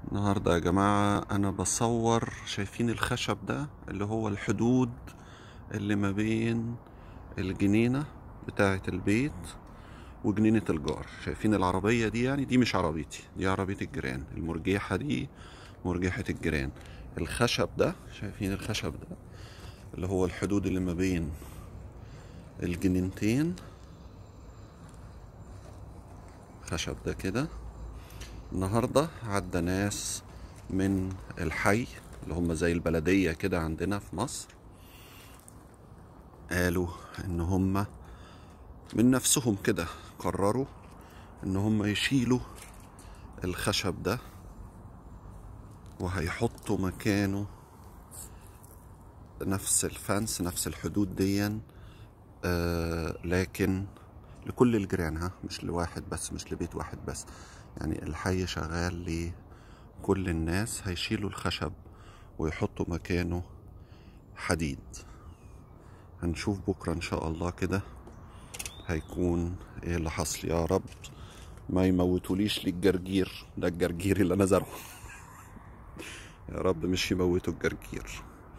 النهاردة يا جماعة أنا بصور شايفين الخشب ده اللي هو الحدود اللي ما بين الجنينة بتاعة البيت وجنينة الجار شايفين العربية دي يعني دي مش عربيتي دي عربية الجيران المرجيحة دي مرجيحة الجيران الخشب ده شايفين الخشب ده اللي هو الحدود اللي ما بين الجنينتين خشب ده كده النهاردة عدى ناس من الحي اللي هم زي البلدية كده عندنا في مصر قالوا ان هم من نفسهم كده قرروا ان هم يشيلوا الخشب ده وهيحطوا مكانه نفس الفانس نفس الحدود ديا آه لكن لكل الجيران ها مش لواحد بس مش لبيت واحد بس يعني الحي شغال لكل الناس هيشيلوا الخشب ويحطوا مكانه حديد هنشوف بكرة ان شاء الله كده هيكون ايه اللي حصل يا رب ما يموتوليش لي الجرجير ده الجرجير اللي انا زرعه يا رب مش يموتوا الجرجير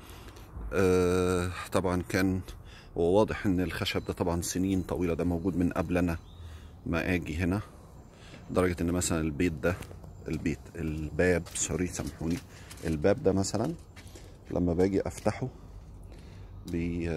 آه طبعا كان هو واضح ان الخشب ده طبعا سنين طويله ده موجود من قبل انا ما اجي هنا لدرجه ان مثلا البيت ده البيت الباب سوري سامحوني الباب ده مثلا لما باجي افتحه بي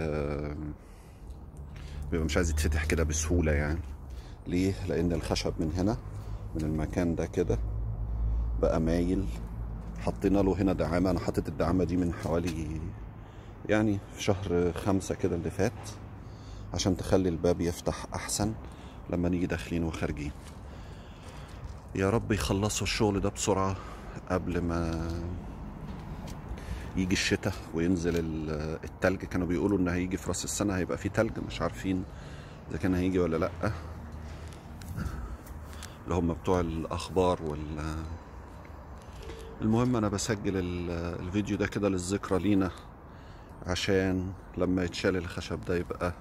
بيبقى مش عايز يتفتح كده بسهوله يعني ليه لان الخشب من هنا من المكان ده كده بقى مايل حطينا له هنا دعامه انا حطيت الدعامه دي من حوالي يعني في شهر خمسة كده اللي فات عشان تخلي الباب يفتح أحسن لما نيجي داخلين وخارجين يا رب يخلصوا الشغل ده بسرعة قبل ما يجي الشتاء وينزل التلج كانوا بيقولوا ان هيجي في راس السنة هيبقى في تلج مش عارفين اذا كان هيجي ولا لأ اللي هم بتوع الاخبار وال المهم انا بسجل الفيديو ده كده للذكرى لينا عشان لما يتشال الخشب ده يبقى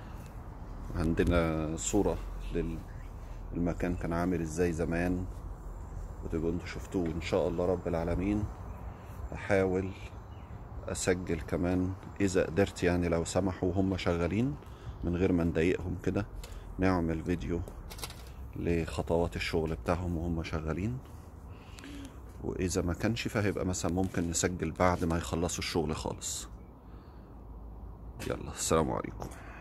عندنا صورة للمكان كان عامل ازاي زمان وتبقوا انتوا شفتوه ان شاء الله رب العالمين احاول اسجل كمان اذا قدرت يعني لو سمحوا وهم شغالين من غير ما نضايقهم كده نعمل فيديو لخطوات الشغل بتاعهم وهم شغالين واذا ما كانش فهيبقى مثلا ممكن نسجل بعد ما يخلصوا الشغل خالص يلا السلام عليكم